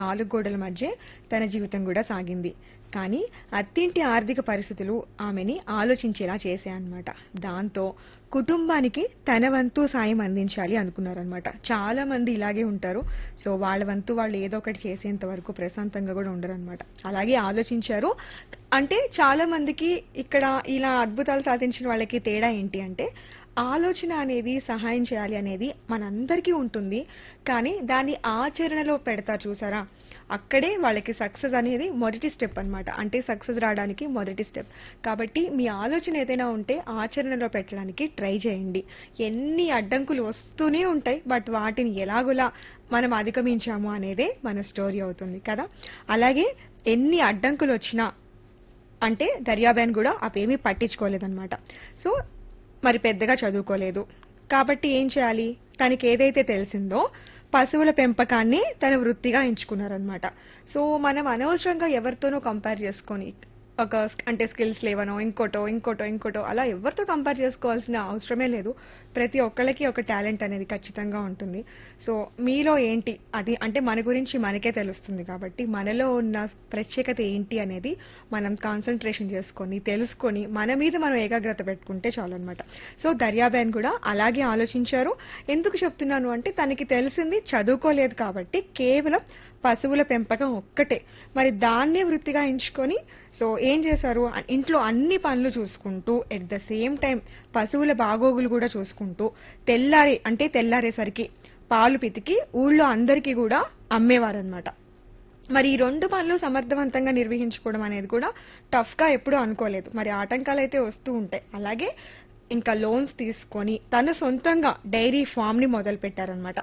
నాలుగు గోడల మధ్య తన జీవితం కూడా సాగింది కానీ అత్తింటి ఆర్థిక పరిస్థితులు ఆమెని ఆలోచించేలా చేశాయన్నమాట దాంతో కుటుంబానికి తన వంతు సాయం అందించాలి అనుకున్నారనమాట చాలా మంది ఇలాగే ఉంటారు సో వాళ్ళ వంతు వాళ్ళు ఏదో ఒకటి చేసేంత వరకు ప్రశాంతంగా కూడా ఉండరు అనమాట అలాగే ఆలోచించారు అంటే చాలా మందికి ఇక్కడ ఇలా అద్భుతాలు సాధించిన వాళ్ళకి తేడా ఏంటి అంటే ఆలోచన అనేది సహాయం చేయాలి అనేది మనందరికీ ఉంటుంది కానీ దాన్ని ఆచరణలో పెడతా చూసారా అక్కడే వాళ్ళకి సక్సెస్ అనేది మొదటి స్టెప్ అన్నమాట అంటే సక్సెస్ రావడానికి మొదటి స్టెప్ కాబట్టి మీ ఆలోచన ఏదైనా ఉంటే ఆచరణలో పెట్టడానికి ట్రై చేయండి ఎన్ని అడ్డంకులు వస్తూనే ఉంటాయి బట్ వాటిని ఎలాగోలా మనం అధిగమించాము అనేదే మన స్టోరీ అవుతుంది కదా అలాగే ఎన్ని అడ్డంకులు వచ్చినా అంటే దర్యాబేన్ కూడా అవేమీ పట్టించుకోలేదన్నమాట సో మరి పెద్దగా చదువుకోలేదు కాబట్టి ఏం చేయాలి తనకి ఏదైతే తెలిసిందో పశువుల పెంపకాన్ని తన వృత్తిగా ఎంచుకున్నారనమాట సో మనం అనవసరంగా ఎవరితోనో కంపేర్ చేసుకొని ఒక sk- అంటే స్కిల్స్ లేవనో ఇంకోటో ఇంకోటో ఇంకోటో అలా ఎవరితో కంపేర్ చేసుకోవాల్సిన అవసరమే లేదు ప్రతి ఒక్కళ్ళకి ఒక టాలెంట్ అనేది ఖచ్చితంగా ఉంటుంది సో మీలో ఏంటి అది అంటే మన గురించి మనకే తెలుస్తుంది కాబట్టి మనలో ఉన్న ప్రత్యేకత ఏంటి అనేది మనం కాన్సన్ట్రేషన్ చేసుకొని తెలుసుకొని మన మీద మనం ఏకాగ్రత పెట్టుకుంటే చాలు అనమాట సో దర్యాబేన్ కూడా అలాగే ఆలోచించారు ఎందుకు చెప్తున్నాను అంటే తనకి తెలిసింది చదువుకోలేదు కాబట్టి కేవలం పశువుల పెంపకం ఒక్కటే మరి దాన్నే వృత్తిగా ఎంచుకొని సో ఏం చేశారు అ- ఇంట్లో అన్ని పనులు చూసుకుంటూ ఎట్ ద సేమ్ టైం పశువుల బాగోగులు కూడా చూసుకుంటూ తెల్లారి అంటే తెల్లారేసరికి పాలు పితికి ఊళ్ళో అందరికీ కూడా అమ్మేవారనమాట మరి ఈ రెండు పనులు సమర్థవంతంగా నిర్వహించుకోవడం అనేది కూడా టఫ్ గా ఎప్పుడూ అనుకోలేదు మరి ఆటంకాలు అయితే వస్తూ ఉంటాయి అలాగే ఇంకా లోన్స్ తీసుకొని తను సొంతంగా డైరీ ఫామ్ ని మొదలు పెట్టారనమాట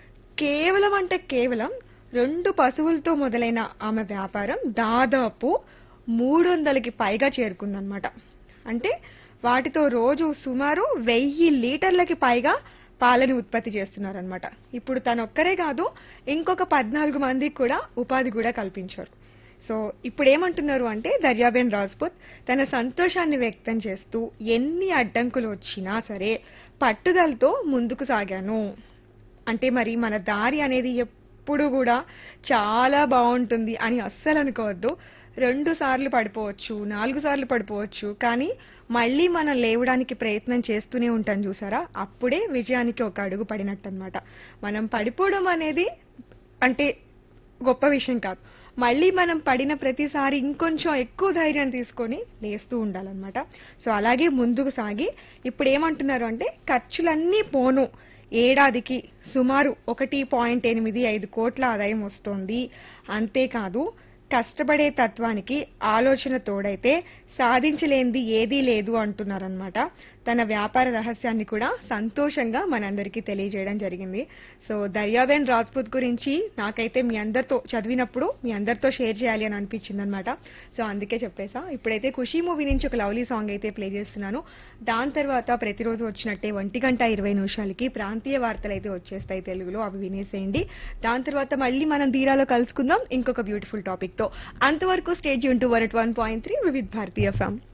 కేవలం అంటే కేవలం రెండు పశువులతో మొదలైన ఆమె వ్యాపారం దాదాపు మూడు వందలకి పైగా చేరుకుందనమాట అంటే వాటితో రోజు సుమారు వెయ్యి లీటర్లకి పైగా పాలని ఉత్పత్తి చేస్తున్నారనమాట ఇప్పుడు తనొక్కరే కాదు ఇంకొక పద్నాలుగు మందికి కూడా ఉపాధి కూడా కల్పించారు సో ఇప్పుడు ఏమంటున్నారు అంటే దర్యాబేన్ రాజ్పుత్ తన సంతోషాన్ని వ్యక్తం చేస్తూ ఎన్ని అడ్డంకులు వచ్చినా సరే పట్టుదలతో ముందుకు సాగాను అంటే మరి మన దారి అనేది ఎప్పుడు కూడా చాలా బాగుంటుంది అని అస్సలు అనుకోవద్దు రెండు సార్లు పడిపోవచ్చు నాలుగు సార్లు పడిపోవచ్చు కానీ మళ్ళీ మనం లేవడానికి ప్రయత్నం చేస్తూనే ఉంటాం చూసారా అప్పుడే విజయానికి ఒక అడుగు పడినట్టు అనమాట మనం పడిపోవడం అనేది అంటే గొప్ప విషయం కాదు మళ్ళీ మనం పడిన ప్రతిసారి ఇంకొంచెం ఎక్కువ ధైర్యం తీసుకొని లేస్తూ ఉండాలన్నమాట సో అలాగే ముందుకు సాగి ఇప్పుడు ఏమంటున్నారు అంటే ఖర్చులన్నీ పోను ఏడాదికి సుమారు ఒకటి పాయింట్ ఎనిమిది ఐదు కోట్ల ఆదాయం వస్తోంది అంతేకాదు కష్టపడే తత్వానికి ఆలోచన తోడైతే సాధించలేనిది ఏదీ లేదు అంటున్నారనమాట తన వ్యాపార రహస్యాన్ని కూడా సంతోషంగా మనందరికీ తెలియజేయడం జరిగింది సో దర్యాబేన్ రాజ్పుత్ గురించి నాకైతే మీ అందరితో చదివినప్పుడు మీ అందరితో షేర్ చేయాలి అని అనిపించింది అనమాట సో అందుకే చెప్పేసా ఇప్పుడైతే ఖుషీ మూవీ నుంచి ఒక లవ్లీ సాంగ్ అయితే ప్లే చేస్తున్నాను దాని తర్వాత ప్రతిరోజు వచ్చినట్టే ఒంటి గంట ఇరవై నిమిషాలకి ప్రాంతీయ వార్తలు అయితే వచ్చేస్తాయి తెలుగులో అవి వినేసేయండి దాని తర్వాత మళ్ళీ మనం ధీరాలో కలుసుకుందాం ఇంకొక బ్యూటిఫుల్ టాపిక్ తో అంతవరకు స్టేజ్ యూన్ to one one point three Vividh Bharati ఫ్యామ్